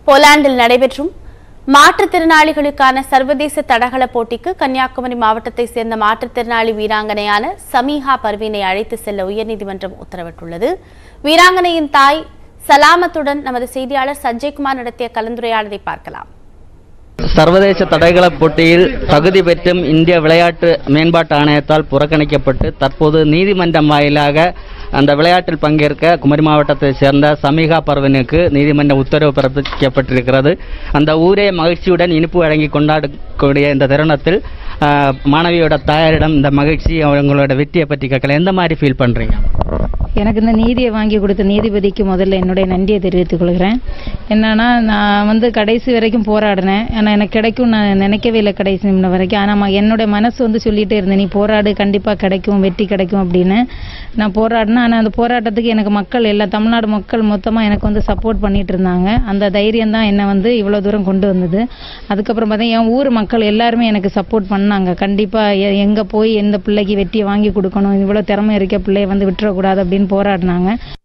போலாந்தில் நடைபெற்றும் மாற்றுத்திறனாளிகளுக்கான சர்வதேச தடகள போட்டிக்கு கன்னியாகுமரி மாவட்டத்தை சேர்ந்த மாற்றுத்திறனாளி வீராங்கனையான சமீஹா பர்வீனை அழைத்து செல்ல உயர்நீதிமன்றம் உத்தரவிட்டுள்ளது வீராங்கனையின் தாய் சலாமத்துடன் நமது செய்தியாளர் சஞ்சய்குமார் நடத்திய கலந்துரையாடலை பார்க்கலாம் சர்வதேச தடகள போட்டியில் தகுதி பெற்றும் இந்திய விளையாட்டு மேம்பாட்டு ஆணையத்தால் புறக்கணிக்கப்பட்டு தற்போது நீதிமன்றம் வாயிலாக அந்த விளையாட்டில் பங்கேற்க குமரி மாவட்டத்தைச் சேர்ந்த சமீகா பர்வனுக்கு நீதிமன்ற உத்தரவு பிறப்பிக்கப்பட்டிருக்கிறது அந்த ஊரே மகிழ்ச்சியுடன் இனிப்பு வழங்கி கொண்டாடக்கூடிய இந்த தருணத்தில் ஆஹ், மாணவியோட தாயாரிடம் இந்த மகிழ்ச்சி அவங்களோட வெற்றியை பற்றி கேட்கல எந்த மாதிரி ஃபீல் பண்றீங்க எனக்கு இந்த நீதியை வாங்கி கொடுத்த நீதிபதிக்கு முதல்ல என்னுடைய நன்றியை தெரிவித்துக் கொள்கிறேன் என்னன்னா நான் வந்து கடைசி வரைக்கும் போராடினேன் ஆனால் எனக்கு கிடைக்கும் நான் நினைக்கவே இல்லை கடைசி நிமிடம் வரைக்கும் ஆனால் என்னுடைய மனசு வந்து சொல்லிட்டே இருந்தேன் நீ போராடு கண்டிப்பாக கிடைக்கும் வெற்றி கிடைக்கும் அப்படின்னு நான் போராடினேன் ஆனால் அந்த போராட்டத்துக்கு எனக்கு மக்கள் எல்லா தமிழ்நாடு மக்கள் மொத்தமாக எனக்கு வந்து சப்போர்ட் பண்ணிட்டு இருந்தாங்க அந்த தைரியம் தான் என்னை வந்து இவ்வளோ தூரம் கொண்டு வந்தது அதுக்கப்புறம் பார்த்தா என் ஊர் மக்கள் எல்லாருமே எனக்கு சப்போர்ட் பண்ணாங்க கண்டிப்பாக எங்கே போய் எந்த பிள்ளைக்கு வெற்றியை வாங்கி கொடுக்கணும் இவ்வளோ திறமை இருக்க பிள்ளைய வந்து விட்டுறக்கூடாது அப்படின்னு போராடினாங்க